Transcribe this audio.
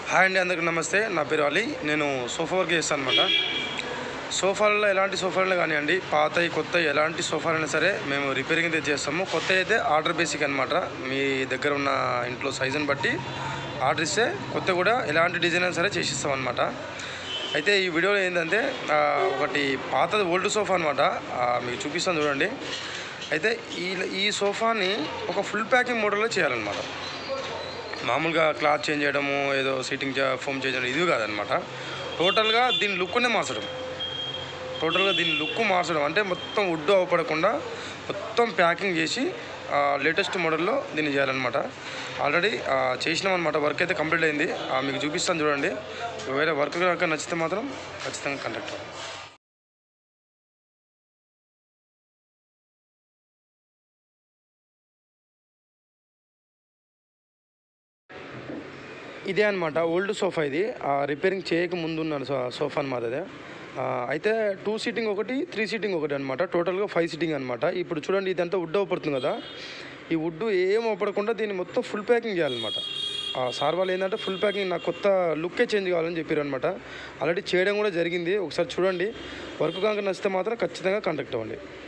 hi అండి అందరికీ నమస్తే నా పేరు అలీ నేను సోఫా వర్క్ చేస్తాను అనమాట సోఫాలలో ఎలాంటి సోఫాలు కానివ్వండి పాతవి కొత్త ఎలాంటి సోఫాలైనా సరే మేము రిపేరింగ్ అయితే చేస్తాము కొత్త అయితే ఆర్డర్ బేసిక్ అనమాట మీ దగ్గర ఉన్న ఇంట్లో సైజుని బట్టి ఆర్డర్ ఇస్తే కొత్త కూడా ఎలాంటి డిజైన్ అయినా సరే చేసిస్తాం అనమాట అయితే ఈ వీడియోలో ఏంటంటే ఆ, ఒకటి పాతది ఓల్డ్ సోఫా అనమాట మీకు చూపిస్తాను చూడండి అయితే ఈ ఈ సోఫాని ఒక ఫుల్ ప్యాకింగ్ మోడల్లో చేయాలన్నమాట మామూలుగా క్లాత్ చేంజ్ చేయడము ఏదో సీటింగ్ ఫోమ్ చేయడం ఇది కాదనమాట టోటల్గా దీని లుక్నే మార్చడం టోటల్గా దీని లుక్ మార్చడం అంటే మొత్తం వుడ్ అవపడకుండా మొత్తం ప్యాకింగ్ చేసి లేటెస్ట్ మోడల్లో దీన్ని చేయాలన్నమాట ఆల్రెడీ చేసినామన్నమాట వర్క్ అయితే కంప్లీట్ అయింది ఆ, మీకు చూపిస్తాను చూడండి ఒకవేళ వర్క్ కనుక నచ్చితే మాత్రం ఖచ్చితంగా కంటాక్ట్ అవ్వండి ఇదే అనమాట ఓల్డ్ సోఫా ఇది ఆ, రిపేరింగ్ చేయక ముందు ఉన్న సో- సోఫా అనమాట అదే ఆ, అయితే టూ సీటింగ్ ఒకటి త్రీ సీటింగ్ ఒకటి అనమాట టోటల్గా ఫైవ్ సీటింగ్ అనమాట ఇప్పుడు చూడండి ఇదంతా వుడ్ అవపడుతుంది కదా ఈ వుడ్ ఏం అవపడకుండా దీన్ని మొత్తం ఫుల్ ప్యాకింగ్ చేయాలన్నమాట ఆ సార్ వాళ్ళు ఏంటంటే ఫుల్ ప్యాకింగ్ నాకు కొత్త లుక్కే చేంజ్ కావాలని చెప్పారు అనమాట ఆల్రెడీ చేయడం కూడా జరిగింది ఒకసారి చూడండి వర్క్ కనుక నచ్చితే మాత్రం ఖచ్చితంగా కాంటాక్ట్ అవ్వండి